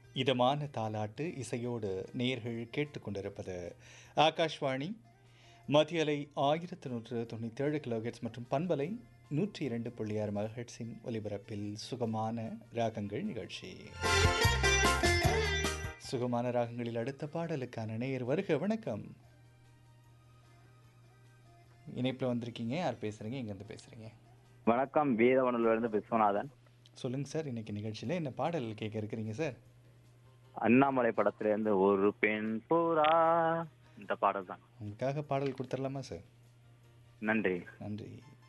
இதமான தாலாட்டு இசையோடு நேர்கள் கேட்டுக்கொண்டிருப்பது ஆகாஷ்வாணி மத்திய அலை ஆயிரத்து நூற்று தொண்ணூற்றேழு கிலோஹெட்ஸ் மற்றும் பண்பலை நூற்றி இரண்டு புள்ளி ஆறு மகஹெட்ஸின் ஒலிபரப்பில் சுகமான ராகங்கள் நிகழ்ச்சி சுகமான ராகங்களில் அடுத்த பாடலுக்கான நேயர் வருக வணக்கம் இணைப்பில் வந்திருக்கீங்க யார் பேசுகிறீங்க எங்கேருந்து பேசுகிறீங்க வணக்கம் வீரவனில் இருந்து விஸ்வநாதன் சொல்லுங்கள் சார் இன்னைக்கு நிகழ்ச்சியில் என்ன பாடல் கேட்க இருக்கிறீங்க சார் அண்ணாமலை படத்துல இருந்து ஒரு பெண் புறா இந்த பாடல் தான் உங்களுக்காக பாடல் கொடுத்துடலாமா சார் நன்றி நன்றி